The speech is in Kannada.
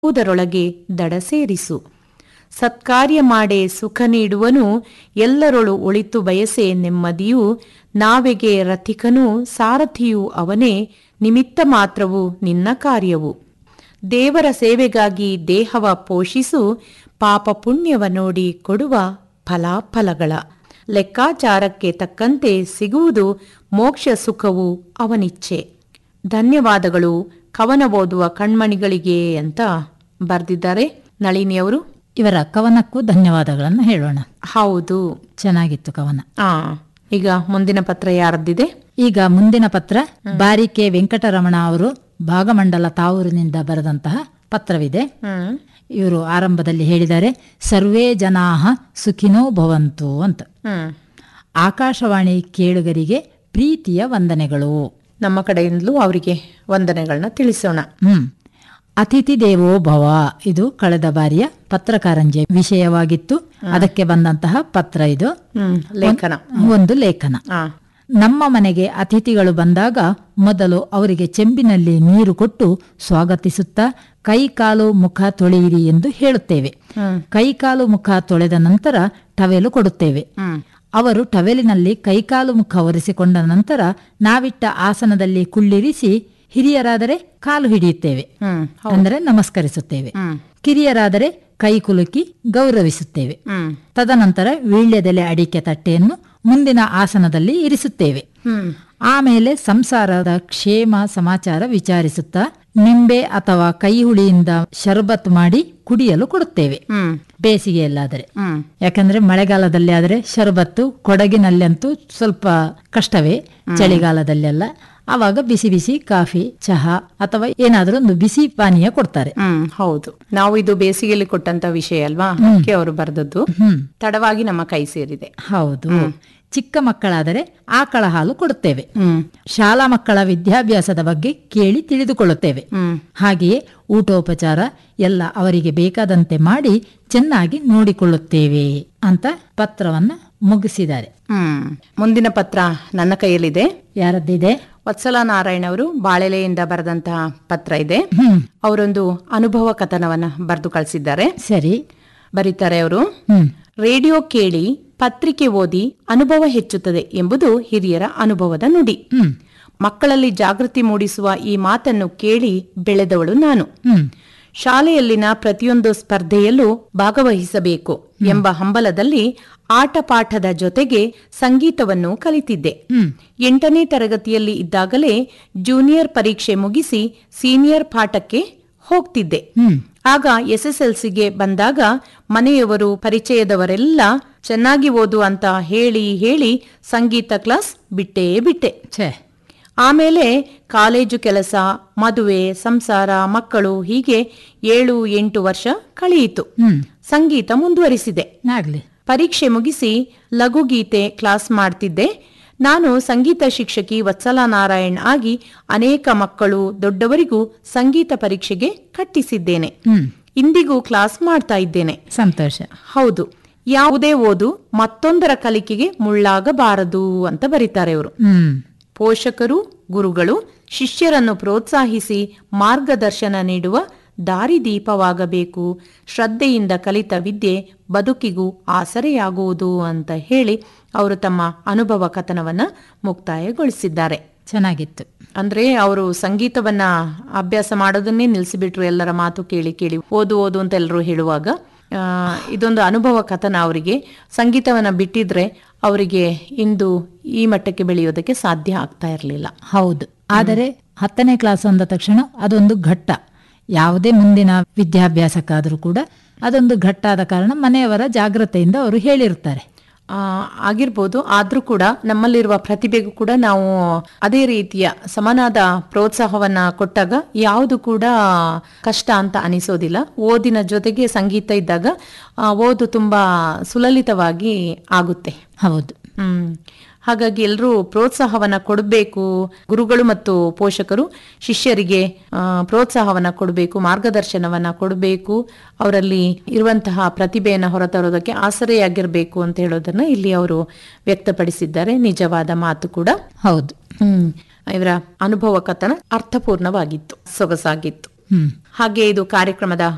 ಯಾವುದರೊಳಗೆ ದಡ ಸೇರಿಸು ಸತ್ಕಾರ್ಯ ಮಾಡೇ ಸುಖ ನೀಡುವನು ಎಲ್ಲರೊಳು ಒಳಿತು ಬಯಸೆ ನೆಮ್ಮದಿಯು ನಾವೆಗೆ ರಥಿಕನು ಸಾರಥಿಯು ಅವನೇ ನಿಮಿತ್ತ ಮಾತ್ರವು ನಿನ್ನ ಕಾರ್ಯವು ದೇವರ ಸೇವೆಗಾಗಿ ದೇಹವ ಪೋಷಿಸು ಪಾಪ ಪುಣ್ಯವ ನೋಡಿ ಕೊಡುವ ಫಲಾಫಲಗಳ ಲೆಕ್ಕಾಚಾರಕ್ಕೆ ತಕ್ಕಂತೆ ಸಿಗುವುದು ಮೋಕ್ಷ ಸುಖವು ಅವನಿಚ್ಛೆ ಧನ್ಯವಾದಗಳು ಕವನ ಓದುವ ಕಣ್ಮಣಿಗಳಿಗೆ ಅಂತ ಬರೆದಿದ್ದಾರೆ ನಳಿನಿಯವರು ಇವರ ಕವನಕ್ಕೂ ಧನ್ಯವಾದಗಳನ್ನು ಹೇಳೋಣ ಹೌದು ಚೆನ್ನಾಗಿತ್ತು ಕವನ ಆ ಈಗ ಮುಂದಿನ ಪತ್ರ ಯಾರದ್ದಿದೆ ಈಗ ಮುಂದಿನ ಪತ್ರ ಬಾರಿಕೆ ವೆಂಕಟರಮಣ ಅವರು ಭಾಗಮಂಡಲ ತಾವೂರಿನಿಂದ ಬರೆದಂತಹ ಪತ್ರವಿದೆ ಹ್ಮ್ ಇವರು ಆರಂಭದಲ್ಲಿ ಹೇಳಿದ್ದಾರೆ ಸರ್ವೇ ಜನಾಹ ಸುಖಿನೋ ಭವಂತು ಅಂತ ಹ್ಮ್ ಆಕಾಶವಾಣಿ ಕೇಳುಗರಿಗೆ ಪ್ರೀತಿಯ ವಂದನೆಗಳು ನಮ್ಮ ಕಡೆಯಿಂದಲೂ ಅವರಿಗೆ ವಂದನೆಗಳನ್ನ ತಿಳಿಸೋಣ ಹ್ಮ್ ಅತಿಥಿ ದೇವೋ ಭವ ಇದು ಕಳೆದ ಬಾರಿಯ ಪತ್ರಕಾರಂಜಿ ವಿಷಯವಾಗಿತ್ತು ಅದಕ್ಕೆ ಬಂದಂತಹ ಪತ್ರ ಇದು ಹ್ಮ್ ಲೇಖನ ಒಂದು ಲೇಖನ ಆ ನಮ್ಮ ಮನೆಗೆ ಅತಿಥಿಗಳು ಬಂದಾಗ ಮೊದಲು ಅವರಿಗೆ ಚೆಂಬಿನಲ್ಲಿ ನೀರು ಕೊಟ್ಟು ಸ್ವಾಗತಿಸುತ್ತಾ ಕೈ ಕಾಲು ಮುಖ ತೊಳೆಯಿರಿ ಎಂದು ಹೇಳುತ್ತೇವೆ ಹ್ಮ್ ಕೈ ಕಾಲು ಮುಖ ತೊಳೆದ ನಂತರ ಟವೆಲು ಕೊಡುತ್ತೇವೆ ಹ್ಮ್ ಅವರು ಟವೆಲಿನಲ್ಲಿ ಕೈಕಾಲು ಮುಖ ಒರೆಸಿಕೊಂಡ ನಂತರ ನಾವಿಟ್ಟ ಆಸನದಲ್ಲಿ ಕುಳ್ಳಿರಿಸಿ ಹಿರಿಯರಾದರೆ ಕಾಲು ಹಿಡಿಯುತ್ತೇವೆ ಹ್ಮ್ ಅಂದರೆ ನಮಸ್ಕರಿಸುತ್ತೇವೆ ಹ್ಮ್ ಕಿರಿಯರಾದರೆ ಕೈ ಕುಲುಕಿ ಗೌರವಿಸುತ್ತೇವೆ ಹ್ಮ್ ತದನಂತರ ವೀಳ್ಯದೆಲೆ ಅಡಿಕೆ ತಟ್ಟೆಯನ್ನು ಮುಂದಿನ ಆಸನದಲ್ಲಿ ಇರಿಸುತ್ತೇವೆ ಹ್ಮ್ ಆಮೇಲೆ ಸಂಸಾರದ ಕ್ಷೇಮ ಸಮಾಚಾರ ವಿಚಾರಿಸುತ್ತಾ ನಿಂಬೆ ಅಥವಾ ಕೈ ಹುಳಿಯಿಂದ ಶರಬತ್ ಮಾಡಿ ಕುಡಿಯಲು ಕೊಡುತ್ತೇವೆ ಹ್ಮ್ ಬೇಸಿಗೆಯಲ್ಲಾದರೆ ಹ್ಮ್ ಯಾಕಂದ್ರೆ ಮಳೆಗಾಲದಲ್ಲಿ ಆದ್ರೆ ಶರಬತ್ತು ಕೊಡಗಿನಲ್ಲಂತೂ ಸ್ವಲ್ಪ ಕಷ್ಟವೇ ಚಳಿಗಾಲದಲ್ಲೆಲ್ಲ ಆವಾಗ ಬಿಸಿ ಬಿಸಿ ಕಾಫಿ ಚಹಾ ಅಥವಾ ಏನಾದ್ರೂ ಒಂದು ಬಿಸಿ ಪಾನೀಯ ಕೊಡ್ತಾರೆ ಹ್ಮ್ ಹೌದು ನಾವು ಇದು ಬೇಸಿಗೆಯಲ್ಲಿ ಕೊಟ್ಟಂತ ವಿಷಯ ಅಲ್ವಾ ಅದಕ್ಕೆ ಅವರು ಬರೆದದ್ದು ಹ್ಮ್ ತಡವಾಗಿ ನಮ್ಮ ಕೈ ಸೇರಿದೆ ಹೌದು ಚಿಕ್ಕ ಮಕ್ಕಳಾದರೆ ಆಕಳ ಹಾಲು ಕೊಡುತ್ತೇವೆ ಹ್ಮ್ ಶಾಲಾ ಮಕ್ಕಳ ವಿದ್ಯಾಭ್ಯಾಸದ ಬಗ್ಗೆ ಕೇಳಿ ತಿಳಿದುಕೊಳ್ಳುತ್ತೇವೆ ಹ್ಮ್ ಹಾಗೆಯೇ ಊಟೋಪಚಾರ ಎಲ್ಲ ಅವರಿಗೆ ಬೇಕಾದಂತೆ ಮಾಡಿ ಚೆನ್ನಾಗಿ ನೋಡಿಕೊಳ್ಳುತ್ತೇವೆ ಅಂತ ಪತ್ರವನ್ನ ಮುಗಿಸಿದ್ದಾರೆ ಹ್ಮ್ ಮುಂದಿನ ಪತ್ರ ನನ್ನ ಕೈಯಲ್ಲಿದೆ ಯಾರದ್ದಿದೆ ವತ್ಸಲ ನಾರಾಯಣ ಅವರು ಬಾಳೆಲೆಯಿಂದ ಬರೆದಂತಹ ಪತ್ರ ಇದೆ ಹ್ಮ್ ಅವರೊಂದು ಅನುಭವ ಕಥನವನ್ನ ಬರೆದು ಕಳಿಸಿದ್ದಾರೆ ಸರಿ ಬರೀತಾರೆ ಅವರು ಹ್ಮ್ ರೇಡಿಯೋ ಕೇಳಿ ಪತ್ರಿಕೆ ಓದಿ ಅನುಭವ ಹೆಚ್ಚುತ್ತದೆ ಎಂಬುದು ಹಿರಿಯರ ಅನುಭವದ ನುಡಿ ಹ್ಮ್ ಮಕ್ಕಳಲ್ಲಿ ಜಾಗೃತಿ ಮೂಡಿಸುವ ಈ ಮಾತನ್ನು ಕೇಳಿ ಬೆಳೆದವಳು ನಾನು ಹ್ಮ್ ಶಾಲೆಯಲ್ಲಿನ ಪ್ರತಿಯೊಂದು ಸ್ಪರ್ಧೆಯಲ್ಲೂ ಭಾಗವಹಿಸಬೇಕು ಎಂಬ ಹಂಬಲದಲ್ಲಿ ಆಟ ಪಾಠದ ಜೊತೆಗೆ ಸಂಗೀತವನ್ನು ಕಲಿತಿದ್ದೆ ಹ್ಮ್ ಎಂಟನೇ ತರಗತಿಯಲ್ಲಿ ಇದ್ದಾಗಲೇ ಜೂನಿಯರ್ ಪರೀಕ್ಷೆ ಮುಗಿಸಿ ಸೀನಿಯರ್ ಪಾಠಕ್ಕೆ ಹೋಗ್ತಿದ್ದೆ ಹ್ಮ್ ಆಗ ಎಸ್ಎಸ್ಎಲ್ಸಿಗೆ ಬಂದಾಗ ಮನೆಯವರು ಪರಿಚಯದವರೆಲ್ಲ ಚೆನ್ನಾಗಿ ಓದು ಅಂತ ಹೇಳಿ ಹೇಳಿ ಸಂಗೀತ ಕ್ಲಾಸ್ ಬಿಟ್ಟೇ ಬಿಟ್ಟೆ ಛೇ ಆಮೇಲೆ ಕಾಲೇಜು ಕೆಲಸ ಮದುವೆ ಸಂಸಾರ ಮಕ್ಕಳು ಹೀಗೆ ಏಳು ಎಂಟು ವರ್ಷ ಕಳೆಯಿತು ಹ್ಮ್ ಸಂಗೀತ ಮುಂದುವರಿಸಿದೆ ಆಗ್ಲಿ ಪರೀಕ್ಷೆ ಮುಗಿಸಿ ಲಘುಗೀತೆ ಕ್ಲಾಸ್ ಮಾಡ್ತಿದ್ದೆ ನಾನು ಸಂಗೀತ ಶಿಕ್ಷಕಿ ವತ್ಸಲ ನಾರಾಯಣ್ ಆಗಿ ಅನೇಕ ಮಕ್ಕಳು ದೊಡ್ಡವರಿಗೂ ಸಂಗೀತ ಪರೀಕ್ಷೆಗೆ ಕಟ್ಟಿಸಿದ್ದೇನೆ ಹ್ಮ್ ಇಂದಿಗೂ ಕ್ಲಾಸ್ ಮಾಡ್ತಾ ಇದ್ದೇನೆ ಸಂತೋಷ ಹೌದು ಯಾವುದೇ ಓದು ಮತ್ತೊಂದರ ಕಲಿಕೆಗೆ ಮುಳ್ಳಾಗಬಾರದು ಅಂತ ಬರೀತಾರೆ ಅವರು ಹ್ಮ್ ಪೋಷಕರು ಗುರುಗಳು ಶಿಷ್ಯರನ್ನು ಪ್ರೋತ್ಸಾಹಿಸಿ ಮಾರ್ಗದರ್ಶನ ನೀಡುವ ದಾರಿದೀಪವಾಗಬೇಕು ಶ್ರದ್ಧೆಯಿಂದ ಕಲಿತ ವಿದ್ಯೆ ಬದುಕಿಗೂ ಆಸರೆಯಾಗುವುದು ಅಂತ ಹೇಳಿ ಅವರು ತಮ್ಮ ಅನುಭವ ಕಥನವನ್ನ ಮುಕ್ತಾಯಗೊಳಿಸಿದ್ದಾರೆ ಚೆನ್ನಾಗಿತ್ತು ಅಂದ್ರೆ ಅವರು ಸಂಗೀತವನ್ನ ಅಭ್ಯಾಸ ಮಾಡೋದನ್ನೇ ನಿಲ್ಲಿಸಿಬಿಟ್ರು ಎಲ್ಲರ ಮಾತು ಕೇಳಿ ಕೇಳಿ ಓದು ಓದು ಅಂತ ಎಲ್ಲರೂ ಹೇಳುವಾಗ ಆ, ಇದೊಂದು ಅನುಭವ ಕಥನ ಅವರಿಗೆ ಸಂಗೀತವನ್ನ ಬಿಟ್ಟಿದ್ರೆ ಅವರಿಗೆ ಇಂದು ಈ ಮಟ್ಟಕ್ಕೆ ಬೆಳೆಯೋದಕ್ಕೆ ಸಾಧ್ಯ ಆಗ್ತಾ ಇರಲಿಲ್ಲ ಹೌದು ಆದರೆ ಹತ್ತನೇ ಕ್ಲಾಸ್ ಅಂದ ತಕ್ಷಣ ಅದೊಂದು ಘಟ್ಟ ಯಾವುದೇ ಮುಂದಿನ ವಿದ್ಯಾಭ್ಯಾಸಕ್ಕಾದರೂ ಕೂಡ ಅದೊಂದು ಘಟ್ಟ ಆದ ಕಾರಣ ಮನೆಯವರ ಜಾಗ್ರತೆಯಿಂದ ಅವರು ಹೇಳಿರುತ್ತಾರೆ ಆ, ಆಗಿರ್ಬೋದು ಆದ್ರೂ ಕೂಡ ನಮ್ಮಲ್ಲಿರುವ ಪ್ರತಿಭೆಗೂ ಕೂಡ ನಾವು ಅದೇ ರೀತಿಯ ಸಮನಾದ ಪ್ರೋತ್ಸಾಹವನ್ನ ಕೊಟ್ಟಾಗ ಯಾವುದು ಕೂಡ ಕಷ್ಟ ಅಂತ ಅನಿಸೋದಿಲ್ಲ ಓದಿನ ಜೊತೆಗೆ ಸಂಗೀತ ಇದ್ದಾಗ ಆ, ಓದು ತುಂಬಾ ಸುಲಲಿತವಾಗಿ ಆಗುತ್ತೆ ಹೌದು ಹ್ಮ್ ಹಾಗಾಗಿ ಎಲ್ಲರೂ ಪ್ರೋತ್ಸಾಹವನ್ನ ಕೊಡಬೇಕು ಗುರುಗಳು ಮತ್ತು ಪೋಷಕರು ಶಿಷ್ಯರಿಗೆ ಆ, ಪ್ರೋತ್ಸಾಹವನ್ನ ಕೊಡಬೇಕು ಮಾರ್ಗದರ್ಶನವನ್ನ ಕೊಡಬೇಕು ಅವರಲ್ಲಿ ಇರುವಂತಹ ಪ್ರತಿಭೆಯನ್ನು ಹೊರತರೋದಕ್ಕೆ ಆಸರೆಯಾಗಿರ್ಬೇಕು ಅಂತ ಹೇಳೋದನ್ನ ಇಲ್ಲಿ ಅವರು ವ್ಯಕ್ತಪಡಿಸಿದ್ದಾರೆ ನಿಜವಾದ ಮಾತು ಕೂಡ ಹೌದು ಹ್ಮ್ ಇವರ ಅನುಭವ ಕಥನ ಅರ್ಥಪೂರ್ಣವಾಗಿತ್ತು ಸೊಗಸಾಗಿತ್ತು ಹ್ಮ್ ಹಾಗೆ ಇದು ಕಾರ್ಯಕ್ರಮದ